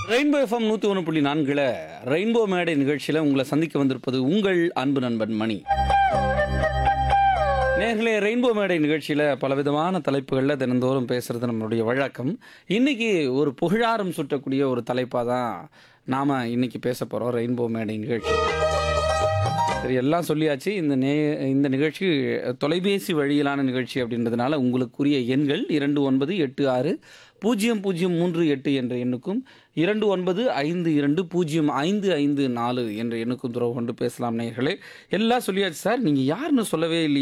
rainbow FM நூற்றி ஒன்று புள்ளி நான்கில் ரெயின்போ மேடை நிகழ்ச்சியில் உங்களை சந்திக்க வந்திருப்பது உங்கள் அன்பு நண்பன் மணி நேர்களே ரெயின்போ மேடை நிகழ்ச்சியில் பலவிதமான தலைப்புகளில் தினந்தோறும் பேசுகிறது நம்மளுடைய வழக்கம் இன்னைக்கு ஒரு புகழாரம் சுட்டக்கூடிய ஒரு தலைப்பாக தான் நாம் இன்னைக்கு பேச போகிறோம் ரெயின்போ மேடை நிகழ்ச்சி சரி எல்லாம் சொல்லியாச்சு இந்த நே இந்த நிகழ்ச்சி தொலைபேசி வழியிலான நிகழ்ச்சி அப்படின்றதுனால உங்களுக்குரிய எண்கள் இரண்டு ஒன்பது எட்டு ஆறு பூஜ்ஜியம் பூஜ்ஜியம் மூன்று எட்டு என்ற எண்ணுக்கும் இரண்டு ஒன்பது ஐந்து இரண்டு பூஜ்ஜியம் ஐந்து ஐந்து நாலு என்ற எண்ணுக்கும் துறவு கொண்டு பேசலாம் நேயர்களே எல்லாம் சொல்லியாச்சு சார் நீங்கள் யாருன்னு சொல்லவே இல்லையே